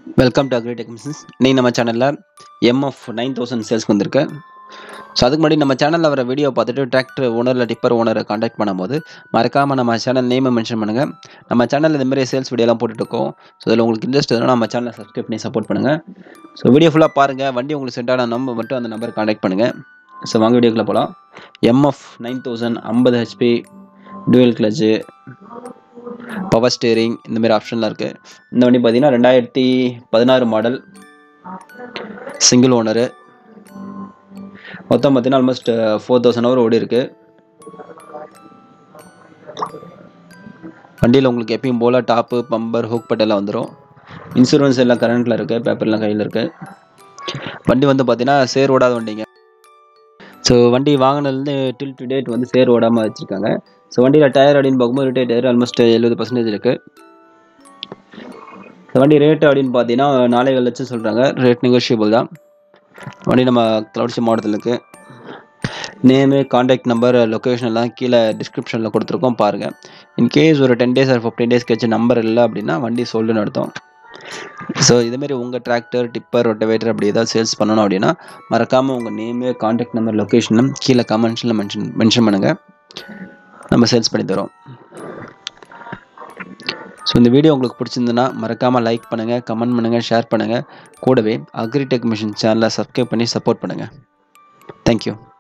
welcome to agree டெக்னிஷன்ஸ் இன்னைக்கு நம்ம சேனலில் எம்எஃப் நைன் தௌசண்ட் சேல்ஸ்க்கு வந்திருக்கு ஸோ அதுக்கு முன்னாடி நம்ம சேனலில் வர வீடியோ பார்த்துட்டு டிராக்டர் ஓனரில் டிப்பர் ஓனரை காண்டாக்ட் பண்ணும்போது மறக்காமல் நம்ம சேனல் நேமை மென்ஷன் பண்ணுங்கள் நம்ம சேனலில் இந்த மாதிரி சேல்ஸ் வீடியோலாம் போட்டுட்ருக்கோம் ஸோ இதில் உங்களுக்கு இன்ட்ரெஸ்ட் இருந்தால் நம்ம சேனலை சப்ஸ்கிரைப் பண்ணி சப்போர்ட் பண்ணுங்கள் ஸோ வீடியோ ஃபுல்லாக பாருங்கள் வண்டி உங்களுக்கு சென்ட் ஆன நம்பர் மட்டும் அந்த நம்பர் காண்டாக்ட் பண்ணுங்கள் ஸோ வாங்க வீடியோக்குள்ளே போகலாம் எம்எஃப் நைன் தௌசண்ட் ஐம்பது HP dual clutch power steering இந்த மாதிரி ஆப்ஷன்லாம் இருக்குது இந்த வண்டி பார்த்தீங்கன்னா ரெண்டாயிரத்தி பதினாறு மாடல் சிங்கிள் ஓனரு மொத்தம் பார்த்தீங்கன்னா ஆல்மோஸ்ட் ஃபோர் தௌசண்ட் ஹவர் ஓடி இருக்கு வண்டியில் உங்களுக்கு எப்பயும் போல் டாப்பு பம்பர் ஹூக் பட்டெல்லாம் வந்துடும் இன்சூரன்ஸ் எல்லாம் கரண்ட்டில் இருக்குது பேப்பர்லாம் கையில் இருக்குது வண்டி வந்து பார்த்தீங்கன்னா சேர் ஓடாத வண்டிங்க ஸோ வண்டி வாங்கினதுலேருந்து டில் டு டேட் வந்து சேர் ஓடாமல் வச்சுருக்காங்க ஸோ வண்டியில் டயர் அப்படின்னு பார்க்கும்போது ரிட்டையர் டயர் ஆல்மோஸ்ட் எழுபது பர்சன்டேஜ் இருக்குது இந்த வண்டி ரேட்டு அப்படின்னு பார்த்தீங்கன்னா நாலே லட்சம் சொல்கிறாங்க ரேட் நெகோஷியபிள் தான் வண்டி நம்ம கிளவுட்சி மாவட்டத்தில் இருக்குது நேமு காண்டாக்ட் நம்பர் லொக்கேஷன் எல்லாம் கீழே டிஸ்கிரிப்ஷனில் கொடுத்துருக்கோம் பாருங்கள் இன்கேஸ் ஒரு ten days or fifteen days கழிச்சு நம்பர் இல்லை அப்படின்னா வண்டி சொல்லுன்னு அர்த்தம் ஸோ இதுமாரி உங்கள் டிராக்டர் டிப்பர் ரொட்டவேட்டர் அப்படி ஏதாவது சேல்ஸ் பண்ணணும் அப்படின்னா மறக்காமல் உங்கள் நேமு காண்டாக்ட் நம்பர் லொக்கேஷனும் கீழே கமெண்ட்ஸில் மென்ஷன் மென்ஷன் பண்ணுங்கள் நம்ம சேல்ஸ் பண்ணி தரோம் ஸோ இந்த வீடியோ உங்களுக்கு பிடிச்சிருந்துன்னா மறக்காமல் லைக் பண்ணுங்கள் கமெண்ட் பண்ணுங்கள் ஷேர் பண்ணுங்கள் கூடவே அக்ரிடெக் மிஷின் சேனலை சப்ஸ்கிரைப் பண்ணி சப்போர்ட் பண்ணுங்கள் தேங்க்யூ